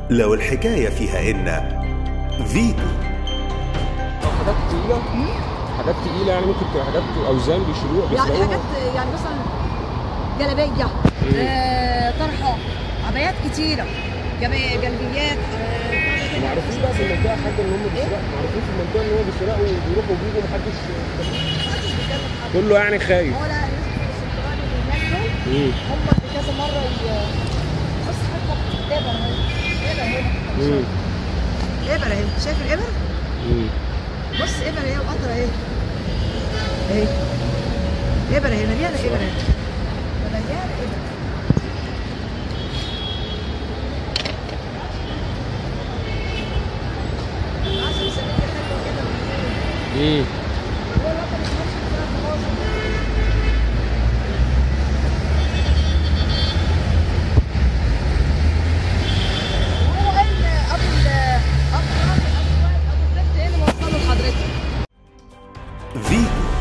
لو الحكاية فيها إن فيتو حاجات تقيلة حاجات تقيلة يعني ممكن تبقى حاجات أوزان بيشيلوها يعني بيسرقوها. حاجات يعني مثلا جلابيه آه طرحه عبايات كتيره جب- جلبيات آه، معروفين بقى في المنطقة حاجة إن هم بيسرقوا معروفين في المنطقة إن هم بيسرقوا وبيروحوا وبيجوا محدش محدش بيتكلم حد. كله يعني خايف هو لا الناس السنترالي اللي هناك دول مم. هم اللي كذا مره ي... بص حتى الابر اهي ابر مم. هنا ابر اهي شايف الابر؟ مم. بص ابر اهي وقطره اهي اهي ابر اهي مليانه ابر اهي مليانه ابر عشان سنية حلوة كده مم. هو الوطن مش ماشي بسرعة خلاص. وهو قال ابو ال ابو ابو ابو ابو البنت ايه اللي موصله لحضرتك فيتو